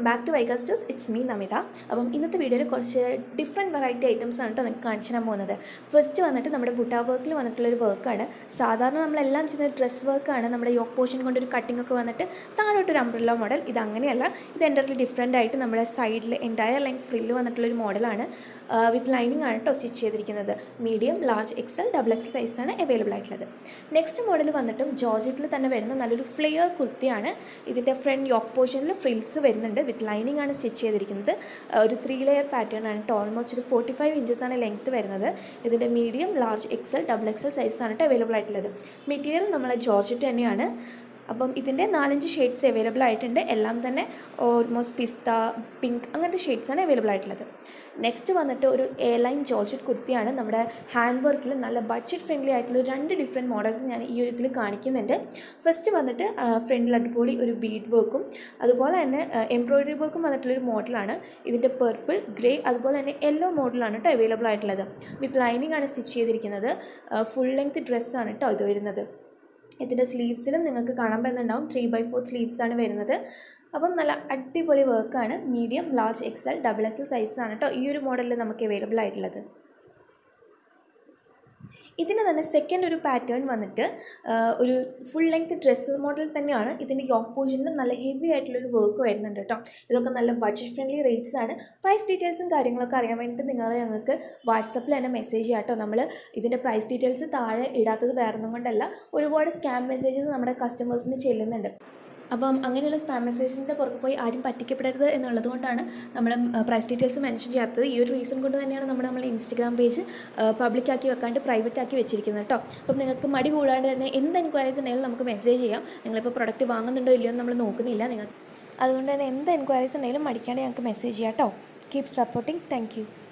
back to വൈകാസ്റ്റേഴ്സ് it's me Namitha അപ്പം ഇന്നത്തെ വീഡിയോയിൽ കുറച്ച് ഡിഫറെൻറ്റ് വെറൈറ്റി ഐറ്റംസ് ആണ് കേട്ടോ നിങ്ങൾക്ക് കാണിച്ചു തരാൻ പോകുന്നത് ഫസ്റ്റ് വന്നിട്ട് നമ്മുടെ ബുട്ടാ വർക്കിൽ വന്നിട്ടുള്ളൊരു വർക്കാണ് സാധാരണ നമ്മളെല്ലാം ചെയ്യുന്ന ഡ്രസ് വർക്കാണ് നമ്മുടെ യോക്ക് പോർഷൻ കൊണ്ട് ഒരു കട്ടിംഗ് ഒക്കെ വന്നിട്ട് താഴോട്ടൊരു അംബ്രല്ല മോഡൽ ഇത് അങ്ങനെയല്ല ഇത് എൻ്റർലി ഡിഫറെൻ്റ് ആയിട്ട് നമ്മുടെ സൈഡിൽ എൻറ്റയർ ലൈൻ ഫ്രില്ല് വന്നിട്ടുള്ളൊരു മോഡലാണ് വിത്ത് ലൈനിങ് ആണ് കേട്ടോ സ്റ്റിച്ച് ചെയ്തിരിക്കുന്നത് medium large XL double XL സൈസാണ് അവൈലബിൾ ആയിട്ടുള്ളത് നെക്സ്റ്റ് മോഡൽ വന്നിട്ടും ജോർജറ്റിൽ തന്നെ വരുന്ന നല്ലൊരു ഫ്ലെയർ കുർത്തിയാണ് ഇതിൻ്റെ ഫ്രണ്ട് യോക്ക് പോർഷനിൽ ഫ്രിൽസ് വരുന്നുണ്ട് വിത്ത് ലൈനിങ് ആണ് സ്റ്റിച്ച് ചെയ്തിരിക്കുന്നത് ആ, ഒരു ത്രീ ലെയർ പാറ്റേൺ ആണ് കേട്ടോ ഓൾമോസ്റ്റ് ഒരു ഫോർട്ടി ഫൈവ് ഇഞ്ചസ് ആണ് ലെങ്ത് വരുന്നത് ഇതിൻ്റെ medium large XL double XL സൈസാണ് കേട്ടോ അവൈലബിൾ ആയിട്ടുള്ളത് മെറ്റീരിയൽ നമ്മളെ ജോർജറ്റ് തന്നെയാണ് അപ്പം ഇതിൻ്റെ നാലഞ്ച് ഷെയ്ഡ്സ് അവൈലബിൾ ആയിട്ടുണ്ട് എല്ലാം തന്നെ ഓൾമോസ്റ്റ് പിസ്ത പിങ്ക് അങ്ങനത്തെ ഷെയ്ഡ്സാണ് അവൈലബിൾ ആയിട്ടുള്ളത് നെക്സ്റ്റ് വന്നിട്ട് ഒരു എ ലൈൻ ജോർജറ്റ് കുർത്തിയാണ് നമ്മുടെ ഹാൻഡ് വർക്കിൽ നല്ല ബഡ്ജറ്റ് ഫ്രണ്ട്ലി ആയിട്ടുള്ള ഒരു രണ്ട് ഡിഫറെൻറ്റ് മോഡൽസ് ഞാൻ ഈ ഒരു ഇതിൽ കാണിക്കുന്നുണ്ട് ഫസ്റ്റ് വന്നിട്ട് ഫ്രണ്ടിൽ അടിപൊളി ഒരു ബീഡ് വർക്കും അതുപോലെ തന്നെ എംബ്രോയിഡറി വർക്കും വന്നിട്ടുള്ളൊരു മോഡലാണ് ഇതിൻ്റെ പർപ്പിൾ ഗ്രേ അതുപോലെ തന്നെ യെല്ലോ മോഡലാണ് കേട്ടോ അവൈലബിൾ ആയിട്ടുള്ളത് വിത്ത് ലൈനിങ് ആണ് സ്റ്റിച്ച് ചെയ്തിരിക്കുന്നത് ഫുൾ ലെങ്ത് ഡ്രസ്സാണ് കേട്ടോ ഇത് വരുന്നത് ഇതിൻ്റെ സ്ലീവ്സിലും നിങ്ങൾക്ക് കാണാൻ പറ്റുന്നുണ്ടാവും ത്രീ ബൈ ഫോർ സ്ലീവ്സ് ആണ് വരുന്നത് അപ്പം നല്ല അടിപൊളി വർക്കാണ് medium large XL double XL സൈസാണ് കേട്ടോ ഈ ഒരു മോഡലിൽ നമുക്ക് അവൈലബിൾ ആയിട്ടുള്ളത് ഇതിന് തന്നെ സെക്കൻഡ് ഒരു പാറ്റേൺ വന്നിട്ട് ആ, ഒരു ഫുൾ ലെങ്ത് ഡ്രസ്സ് മോഡൽ തന്നെയാണ് ഇതിൻ്റെ യോക്ക് പോർഷനിലും നല്ല ഹെവി ആയിട്ടുള്ളൊരു വർക്ക് വരുന്നുണ്ട് കേട്ടോ ഇതൊക്കെ നല്ല ബഡ്ജറ്റ് ഫ്രണ്ട്ലി റേറ്റ്സ് ആണ് പ്രൈസ് ഡീറ്റെയിൽസും കാര്യങ്ങളൊക്കെ അറിയാൻ വേണ്ടിയിട്ട് നിങ്ങൾ ഞങ്ങൾക്ക് വാട്സപ്പിൽ തന്നെ മെസ്സേജ് ചെയ്യാം കേട്ടോ നമ്മൾ ഇതിൻ്റെ പ്രൈസ് ഡീറ്റെയിൽസ് താഴെ ഇടാത്തത് വേറൊന്നും കൊണ്ടല്ല ഒരുപാട് സ്കാം മെസ്സേജസ് നമ്മുടെ കസ്റ്റമേഴ്സിന് ചെല്ലുന്നുണ്ട് അപ്പം അങ്ങനെയുള്ള സ്പാം മെസ്സേജസിൻ്റെ പുറകെ പോയി ആരും പറ്റിക്കപ്പെടരുത് എന്നുള്ളത് കൊണ്ടാണ് നമ്മൾ പ്രൈസ് ഡീറ്റെയിൽസ് മെൻഷൻ ചെയ്യാത്തത് ഈ ഒരു റീസൺ കൊണ്ട് തന്നെയാണ് നമ്മൾ നമ്മൾ ഇൻസ്റ്റഗ്രാം പേജ് പബ്ലിക് ആക്കി വെക്കാണ്ട് പ്രൈവറ്റ് ആക്കി വെച്ചിരിക്കുന്നത് കേട്ടോ അപ്പം നിങ്ങൾക്ക് മടി കൂടാണ്ട് തന്നെ എന്ത് എൻക്വയറീസ് ഉണ്ടെങ്കിലും നമുക്ക് മെസ്സേജ് ചെയ്യാം നിങ്ങളിപ്പോൾ പ്രൊഡക്റ്റ് വാങ്ങുന്നുണ്ടോ ഇല്ലയോ എന്ന് നമ്മൾ നോക്കുന്നില്ല നിങ്ങൾ അതുകൊണ്ട് തന്നെ എന്ത് എൻക്വയറീസ് ഉണ്ടെങ്കിലും മടിക്കാണ്ട് ഞങ്ങൾക്ക് മെസ്സേജ് ചെയ്യാം കേട്ടോ കീപ് സപ്പോർട്ടിങ് താങ്ക് യു